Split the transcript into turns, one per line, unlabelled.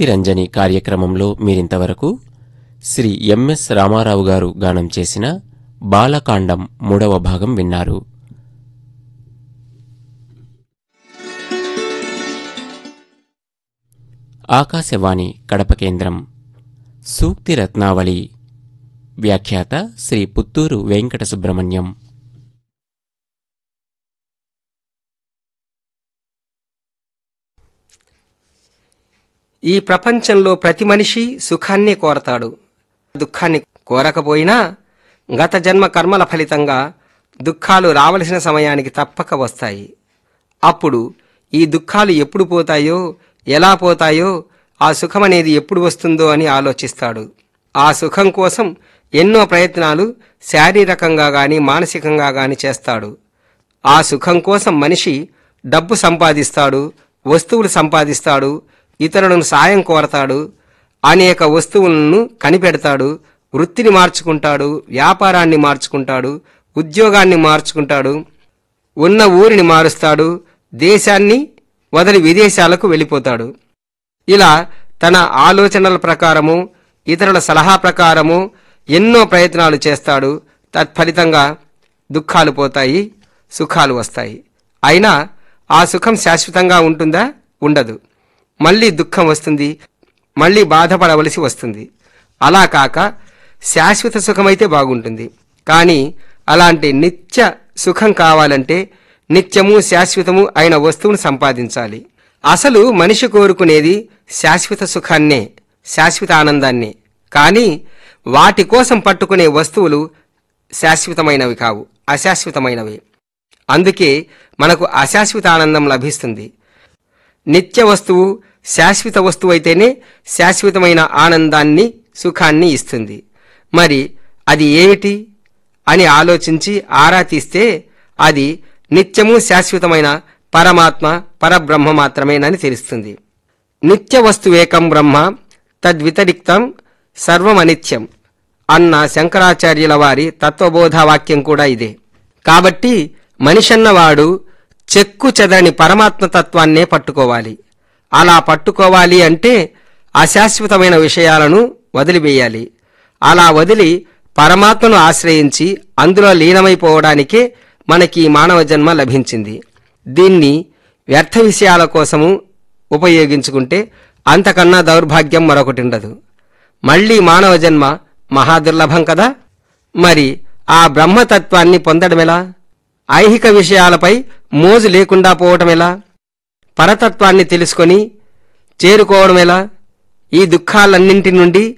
భక్తి రంజని కార్యక్రమంలో మీరింతవరకు శ్రీ ఎంఎస్ రామారావు గారు గానం చేసిన బాలకాండం మూడవ భాగం విన్నారు ఆకాశవాణి కడప కేంద్రం సూక్తి రత్నావళి వ్యాఖ్యాత శ్రీ పుత్తూరు వెంకట సుబ్రహ్మణ్యం
ఈ ప్రపంచంలో ప్రతి మనిషి సుఖాన్నే కోరతాడు దుఃఖాన్ని కోరకపోయినా గత జన్మ కర్మల ఫలితంగా దుఃఖాలు రావలసిన సమయానికి తప్పక వస్తాయి అప్పుడు ఈ దుఃఖాలు ఎప్పుడు పోతాయో ఎలా పోతాయో ఆ సుఖం అనేది ఎప్పుడు వస్తుందో అని ఆలోచిస్తాడు ఆ సుఖం కోసం ఎన్నో ప్రయత్నాలు శారీరకంగా గాని మానసికంగా గాని చేస్తాడు ఆ సుఖం కోసం మనిషి డబ్బు సంపాదిస్తాడు వస్తువులు సంపాదిస్తాడు ఇతరులను సాయం కోరతాడు అనేక వస్తువులను కనిపెడతాడు వృత్తిని మార్చుకుంటాడు వ్యాపారాన్ని మార్చుకుంటాడు ఉద్యోగాన్ని మార్చుకుంటాడు ఉన్న ఊరిని మారుస్తాడు దేశాన్ని వదిలి విదేశాలకు వెళ్ళిపోతాడు ఇలా తన ఆలోచనల ప్రకారము ఇతరుల సలహా ప్రకారము ఎన్నో ప్రయత్నాలు చేస్తాడు తత్ఫలితంగా దుఃఖాలు పోతాయి సుఖాలు వస్తాయి అయినా ఆ సుఖం శాశ్వతంగా ఉంటుందా ఉండదు మళ్ళీ దుఃఖం వస్తుంది మళ్ళీ బాధపడవలసి వస్తుంది అలా కాక శాశ్వత సుఖమైతే బాగుంటుంది కానీ అలాంటి నిత్య సుఖం కావాలంటే నిత్యము శాశ్వతము అయిన వస్తువును సంపాదించాలి అసలు మనిషి కోరుకునేది శాశ్వత సుఖాన్నే శాశ్వత ఆనందాన్నే కానీ వాటి కోసం పట్టుకునే వస్తువులు శాశ్వతమైనవి కావు అశాశ్వతమైనవి అందుకే మనకు అశాశ్వత ఆనందం లభిస్తుంది నిత్య వస్తువు శాశ్వత వస్తువు అయితేనే శాశ్వతమైన ఆనందాన్ని సుఖాన్ని ఇస్తుంది మరి అది ఏమిటి అని ఆలోచించి ఆరా తీస్తే అది నిత్యము శాశ్వతమైన పరమాత్మ పరబ్రహ్మ మాత్రమేనని తెలుస్తుంది నిత్య వస్తువేకం బ్రహ్మ తద్వితరిక్తం సర్వమనిత్యం అన్న శంకరాచార్యుల వారి తత్వబోధ వాక్యం కూడా ఇదే కాబట్టి మనిషన్నవాడు చెక్కు చెదని పరమాత్మ తత్వాన్నే పట్టుకోవాలి అలా పట్టుకోవాలి అంటే అశాశ్వతమైన విషయాలను వదిలివేయాలి అలా వదిలి పరమాత్మను ఆశ్రయించి అందులో లీనమైపోవడానికే మనకి ఈ మానవ జన్మ లభించింది దీన్ని వ్యర్థ విషయాల కోసము ఉపయోగించుకుంటే అంతకన్నా దౌర్భాగ్యం మరొకటి ఉండదు మళ్ళీ మానవ జన్మ మహాదుర్లభం కదా మరి ఆ బ్రహ్మతత్వాన్ని పొందడమెలా ఐహిక విషయాలపై మోజు లేకుండా పోవటమెలా పరతత్వాన్ని తెలుసుకొని చేరుకోవడమెలా ఈ దుఃఖాలన్నింటి నుండి